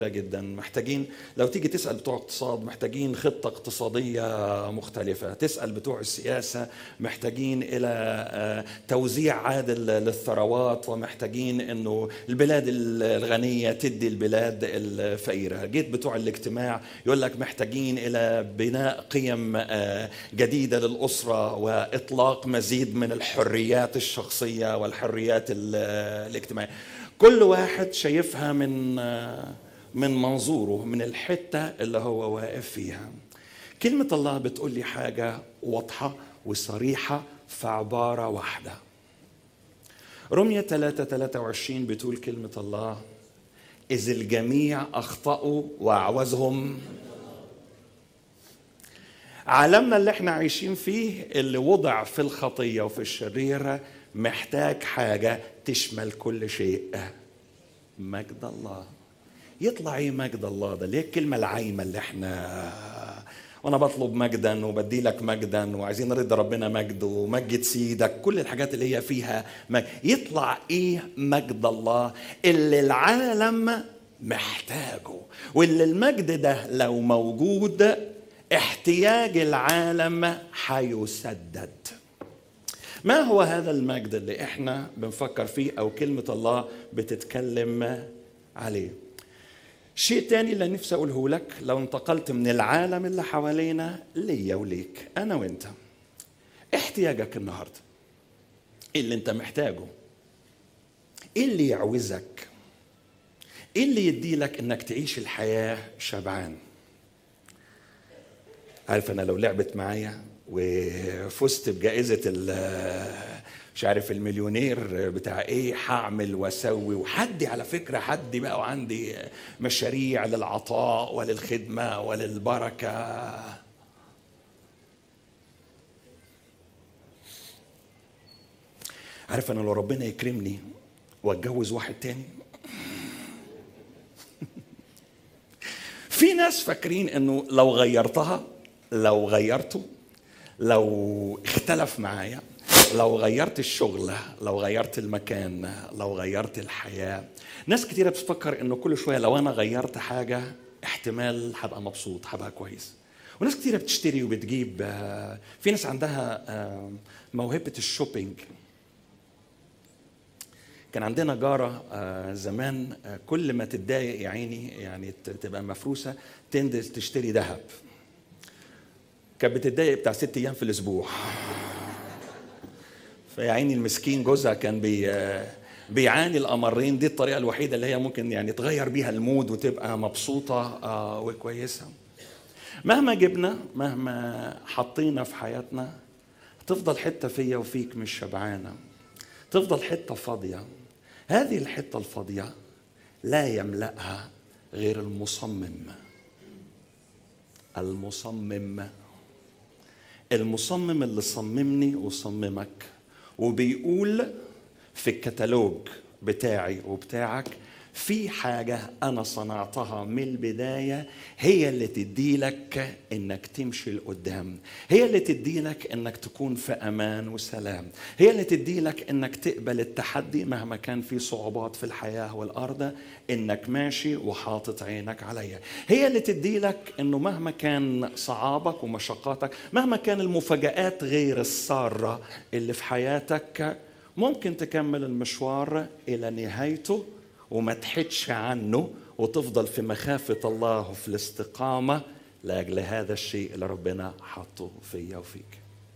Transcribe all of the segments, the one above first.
جدا محتاجين لو تيجي تسال بتوع اقتصاد محتاجين خطه اقتصاديه مختلفه تسال بتوع السياسه محتاجين الى آه، توزيع عادل للثروات ومحتاجين انه البلاد الغنيه تدي البلاد الفقيره جيت بتوع الاجتماع يقول لك محتاجين الى بناء قيم آه، جديده للاسره واطلاق مزيد من الحريات الشخصيه والحريات ال- الاجتماعيه كل واحد شايفها من آه، من منظوره من الحتة اللي هو واقف فيها كلمة الله بتقول لي حاجة واضحة وصريحة في عبارة واحدة رمية 3 23 بتقول كلمة الله إذ الجميع أخطأوا وأعوزهم عالمنا اللي احنا عايشين فيه اللي وضع في الخطية وفي الشريرة محتاج حاجة تشمل كل شيء مجد الله يطلع ايه مجد الله ده ليه الكلمه العايمه اللي احنا وانا بطلب مجدا وبدي لك مجدا وعايزين نرضي ربنا مجد ومجد سيدك كل الحاجات اللي هي فيها مجد يطلع ايه مجد الله اللي العالم محتاجه واللي المجد ده لو موجود احتياج العالم هيسدد ما هو هذا المجد اللي احنا بنفكر فيه او كلمه الله بتتكلم عليه شيء تاني اللي نفسي اقوله لك لو انتقلت من العالم اللي حوالينا ليا وليك انا وانت احتياجك النهارده ايه اللي انت محتاجه ايه اللي يعوزك ايه اللي يديلك انك تعيش الحياه شبعان عارف انا لو لعبت معايا وفزت بجائزه ال- مش عارف المليونير بتاع ايه هعمل واسوي وحدي على فكره حدي بقى وعندي مشاريع للعطاء وللخدمه وللبركه عارف انا لو ربنا يكرمني واتجوز واحد تاني في ناس فاكرين انه لو غيرتها لو غيرته لو اختلف معايا لو غيرت الشغل لو غيرت المكان لو غيرت الحياة ناس كتيرة بتفكر انه كل شوية لو انا غيرت حاجة احتمال هبقى مبسوط هبقى كويس وناس كتيرة بتشتري وبتجيب آه، في ناس عندها آه، موهبة الشوبينج كان عندنا جارة آه، زمان آه، كل ما تتضايق يا عيني يعني ت- تبقى مفروسة تنزل تشتري ذهب كانت بتتضايق بتاع ست أيام في الأسبوع فيا عيني المسكين جوزها كان بي آه، بيعاني الأمرين دي الطريقة الوحيدة اللي هي ممكن يعني تغير بيها المود وتبقى مبسوطة آه، وكويسة مهما جبنا مهما حطينا في حياتنا تفضل حتة فيا وفيك مش شبعانة تفضل حتة فاضية هذه الحتة الفاضية لا يملأها غير المصمم المصمم المصمم اللي صممني وصممك وبيقول في الكتالوج بتاعي وبتاعك في حاجة أنا صنعتها من البداية هي اللي تديلك إنك تمشي لقدام هي اللي تديلك إنك تكون في أمان وسلام هي اللي تديلك إنك تقبل التحدي مهما كان في صعوبات في الحياة والأرض إنك ماشي وحاطط عينك عليا هي اللي تديلك إنه مهما كان صعابك ومشقاتك مهما كان المفاجآت غير السارة اللي في حياتك ممكن تكمل المشوار إلى نهايته وما تحدش عنه وتفضل في مخافة الله وفي الاستقامة لأجل هذا الشيء اللي ربنا حطه فيا وفيك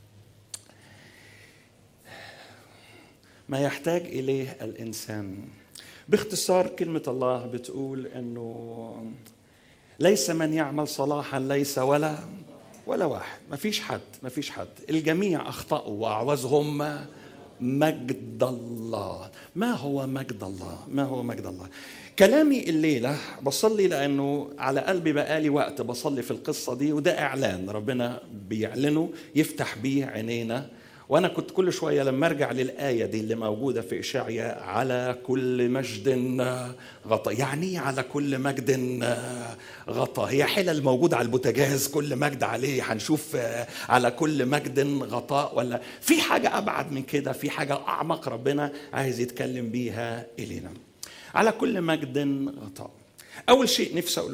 ما يحتاج إليه الإنسان باختصار كلمة الله بتقول أنه ليس من يعمل صلاحا ليس ولا ولا واحد ما فيش حد ما فيش حد الجميع أخطأوا وأعوزهم مجد الله ما هو مجد الله ما هو مجد الله كلامي الليلة بصلي لأنه على قلبي بقالي وقت بصلي في القصة دي وده إعلان ربنا بيعلنه يفتح بيه عينينا وانا كنت كل شويه لما ارجع للايه دي اللي موجوده في اشعياء على كل مجد غطى يعني إيه على كل مجد غطى هي حلل موجوده على البوتاجاز كل مجد عليه هنشوف على كل مجد غطاء ولا في حاجه ابعد من كده في حاجه اعمق ربنا عايز يتكلم بيها الينا على كل مجد غطاء اول شيء نفسي اقوله